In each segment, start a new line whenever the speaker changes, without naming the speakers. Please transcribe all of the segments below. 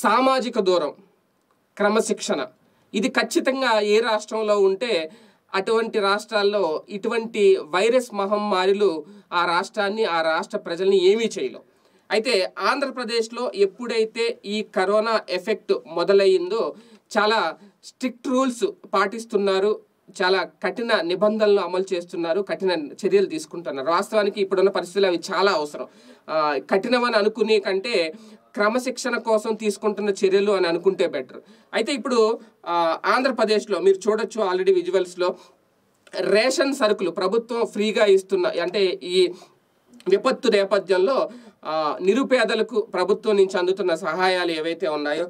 సామాజిక దూరం క్రమశిక్షణ ఇది ఖచ్చితంగా ఏ రాష్ట్రంలో ఉంటే అటువంటి రాష్ట్రాల్లో ఇటువంటి వైరస్ మహమ్మారిలు ఆ రాష్ట్రాన్ని ఆ రాష్ట్ర ప్రజల్ని ఏమీ చేయలేవు అయితే ఆంధ్రప్రదేశ్లో ఎప్పుడైతే ఈ కరోనా ఎఫెక్ట్ మొదలయ్యిందో చాలా స్ట్రిక్ట్ రూల్స్ పాటిస్తున్నారు చాలా కఠిన నిబంధనలు అమలు చేస్తున్నారు కఠిన చర్యలు తీసుకుంటున్నారు వాస్తవానికి ఇప్పుడున్న పరిస్థితులు అవి చాలా అవసరం ఆ, కఠినమని అనుకునే కంటే క్రమశిక్షణ కోసం తీసుకుంటున్న చర్యలు అని అనుకుంటే బెటర్ అయితే ఇప్పుడు ఆ, ఆంధ్రప్రదేశ్లో మీరు చూడొచ్చు ఆల్రెడీ విజువల్స్లో రేషన్ సరుకులు ప్రభుత్వం ఫ్రీగా ఇస్తున్న అంటే ఈ విపత్తు నేపథ్యంలో ఆ, నిరుపేదలకు ప్రభుత్వం నుంచి అందుతున్న సహాయాలు ఏవైతే ఉన్నాయో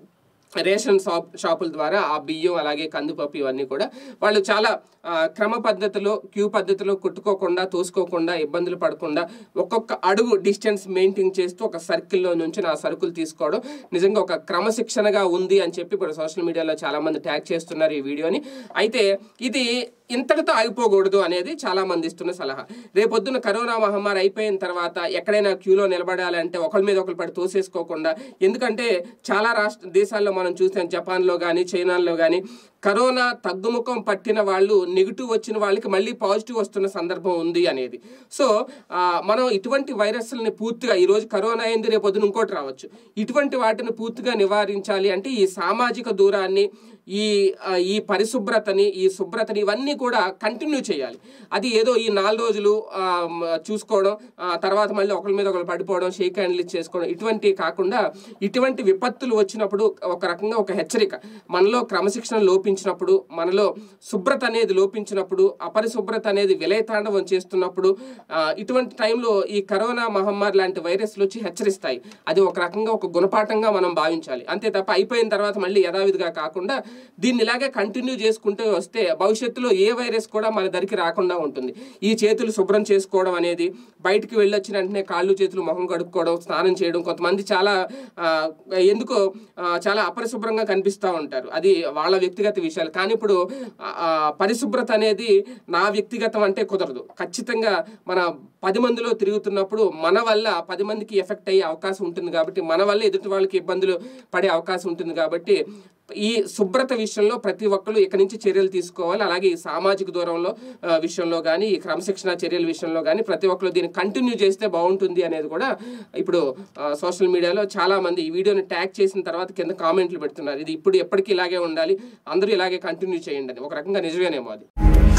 రేషన్ షాప్ షాపుల ద్వారా ఆ బియ్యం అలాగే కందిపప్పు ఇవన్నీ కూడా వాళ్ళు చాలా ఆ, క్రమ పద్ధతిలో క్యూ పద్ధతిలో కుట్టుకోకుండా తోసుకోకుండా ఇబ్బందులు పడకుండా ఒక్కొక్క అడుగు డిస్టెన్స్ మెయింటైన్ చేస్తూ ఒక సర్కిల్లో నుంచి నా సరుకులు తీసుకోవడం నిజంగా ఒక క్రమశిక్షణగా ఉంది అని చెప్పి ఇప్పుడు సోషల్ మీడియాలో చాలా మంది ట్యాగ్ చేస్తున్నారు ఈ వీడియోని అయితే ఇది ఇంతటితో ఆగిపోకూడదు అనేది చాలా మంది ఇస్తున్న సలహా రేపొద్దున కరోనా మహమ్మారి అయిపోయిన తర్వాత ఎక్కడైనా క్యూలో నిలబడాలంటే ఒకరి మీద ఒకరు పడి తోసేసుకోకుండా ఎందుకంటే చాలా రాష్ట్ర దేశాల్లో మనం చూసాం జపాన్లో కానీ చైనాలో కానీ కరోనా తగ్గుముఖం పట్టిన వాళ్ళు నెగిటివ్ వచ్చిన వాళ్ళకి మళ్ళీ పాజిటివ్ వస్తున్న సందర్భం ఉంది అనేది సో ఆ, మనం ఇటువంటి వైరస్లని పూర్తిగా ఈరోజు కరోనా అయింది రేపు పొద్దున ఇంకోటి రావచ్చు ఇటువంటి వాటిని పూర్తిగా నివారించాలి అంటే ఈ సామాజిక దూరాన్ని ఈ ఆ, ఈ పరిశుభ్రతని ఈ శుభ్రతని ఇవన్నీ కూడా కంటిన్యూ చేయాలి అది ఏదో ఈ నాలుగు రోజులు ఆ, మ, చూసుకోవడం ఆ, తర్వాత మళ్ళీ ఒకరి మీద ఒకరు పడిపోవడం షేక్ హ్యాండ్లు చేసుకోవడం ఇటువంటి కాకుండా ఇటువంటి విపత్తులు వచ్చినప్పుడు ఒక రకంగా ఒక హెచ్చరిక మనలో క్రమశిక్షణ లోపించినప్పుడు మనలో శుభ్రత అనేది లోపించినప్పుడు అపరిశుభ్రత అనేది విలయతాండవం చేస్తున్నప్పుడు ఆ, ఇటువంటి టైంలో ఈ కరోనా మహమ్మారి లాంటి వైరస్లు వచ్చి హెచ్చరిస్తాయి అది ఒక రకంగా ఒక గుణపాఠంగా మనం భావించాలి అంతే తప్ప అయిపోయిన తర్వాత మళ్ళీ యథావిధిగా కాకుండా దీన్ని ఇలాగే కంటిన్యూ చేసుకుంటూ వస్తే భవిష్యత్తులో ఏ వైరస్ కూడా మన దరికి రాకుండా ఉంటుంది ఈ చేతులు శుభ్రం చేసుకోవడం అనేది బయటికి వెళ్ళొచ్చిన వెంటనే కాళ్ళు చేతులు మొహం కడుక్కోవడం స్నానం చేయడం కొంతమంది చాలా ఆ, ఎందుకో ఆ, చాలా అపరిశుభ్రంగా కనిపిస్తూ ఉంటారు అది వాళ్ళ వ్యక్తిగత విషయాలు కానీ ఇప్పుడు ఆ, ఆ, పరిశుభ్రత అనేది నా వ్యక్తిగతం అంటే కుదరదు ఖచ్చితంగా మన పది మందిలో తిరుగుతున్నప్పుడు మన వల్ల పది మందికి ఎఫెక్ట్ అయ్యే అవకాశం ఉంటుంది కాబట్టి మన వల్ల ఎదుటి వాళ్ళకి ఇబ్బందులు పడే అవకాశం ఉంటుంది కాబట్టి ఈ శుభ్రత విషయంలో ప్రతి ఒక్కరు ఇక్కడి నుంచి చర్యలు తీసుకోవాలి అలాగే ఈ సామాజిక దూరంలో ఆ, విషయంలో కానీ ఈ క్రమశిక్షణ చర్యల విషయంలో కానీ ప్రతి ఒక్కరు దీన్ని కంటిన్యూ చేస్తే బాగుంటుంది అనేది కూడా ఇప్పుడు ఆ, సోషల్ మీడియాలో చాలా మంది ఈ వీడియోని ట్యాగ్ చేసిన తర్వాత కింద కామెంట్లు పెడుతున్నారు ఇది ఇప్పుడు ఎప్పటికీ ఇలాగే ఉండాలి అందరూ ఇలాగే కంటిన్యూ చేయండి అని ఒక రకంగా నిజమేనేమో అది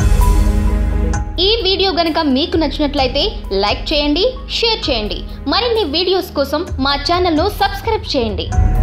ఈ వీడియో గనుక మీకు నచ్చినట్లయితే లైక్ చేయండి షేర్ చేయండి మరిన్ని వీడియోస్ కోసం మా ఛానల్ను సబ్స్క్రైబ్ చేయండి